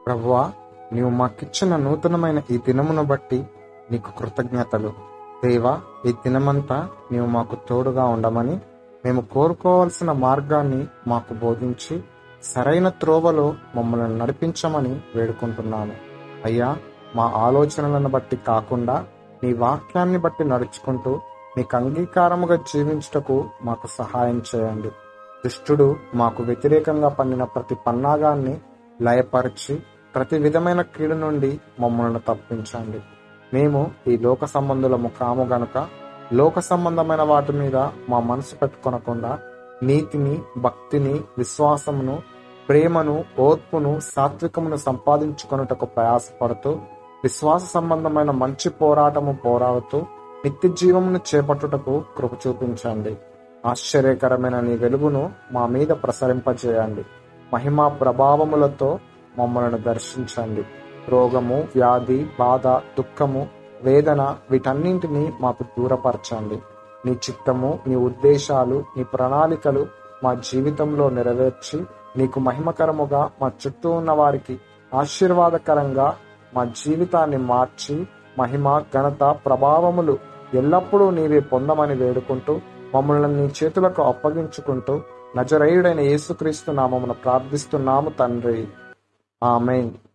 ప్రభువా నీవు మాకిచ్చిన నూతనమైన ఈ దినమును బట్టి నీకు కృతజ్ఞతలు దేవా ఈ దినమంతా నీవు మాకు తోడుగా ఉండమని మేము కోరుకోవాల్సిన మార్గాన్ని మాకు బోధించి సరైన త్రోవలో మమ్మల్ని నడిపించమని వేడుకుంటున్నాను అయ్యా మా ఆలోచనలను బట్టి కాకుండా నీ వాక్యాన్ని బట్టి నడుచుకుంటూ నీకు అంగీకారముగా జీవించుటకు మాకు సహాయం చేయండి దుష్టుడు మాకు వ్యతిరేకంగా పండిన ప్రతి పన్నాగాన్ని లయపరిచి ప్రతి విధమైన కీడు నుండి మమ్మల్ని తప్పించండి మేము ఈ లోక సంబంధులము కాము గనుక లోక సంబంధమైన వాటి మీద మా మనసు పెట్టుకొనకుండా నీతిని భక్తిని విశ్వాసమును ప్రేమను ఓర్పును సాత్వికమును సంపాదించుకొనుటకు ప్రయాసపడుతూ విశ్వాస సంబంధమైన మంచి పోరాటము పోరాడుతూ నిత్య జీవమును చేపట్టుటకు కృప చూపించండి ఆశ్చర్యకరమైన నీ వెలుగును మా మీద ప్రసరింపజేయండి మహిమా ప్రభావములతో మమ్మల్ని దర్శించండి రోగము వ్యాధి బాధ దుఃఖము వేదన వీటన్నింటినీ మాకు దూరపరచండి నీ చిత్తము నీ ఉద్దేశాలు నీ ప్రణాళికలు మా జీవితంలో నెరవేర్చి నీకు మహిమకరముగా మా చుట్టూ ఉన్న వారికి ఆశీర్వాదకరంగా మా జీవితాన్ని మార్చి మహిమ ఘనత ప్రభావములు ఎల్లప్పుడూ నీవే పొందమని వేడుకుంటూ మమ్మల్ని నీ చేతులకు అప్పగించుకుంటూ నజరేయుడైన యేసుక్రీస్తు నామమున ప్రార్థిస్తున్నాము తండ్రి ఆమెన్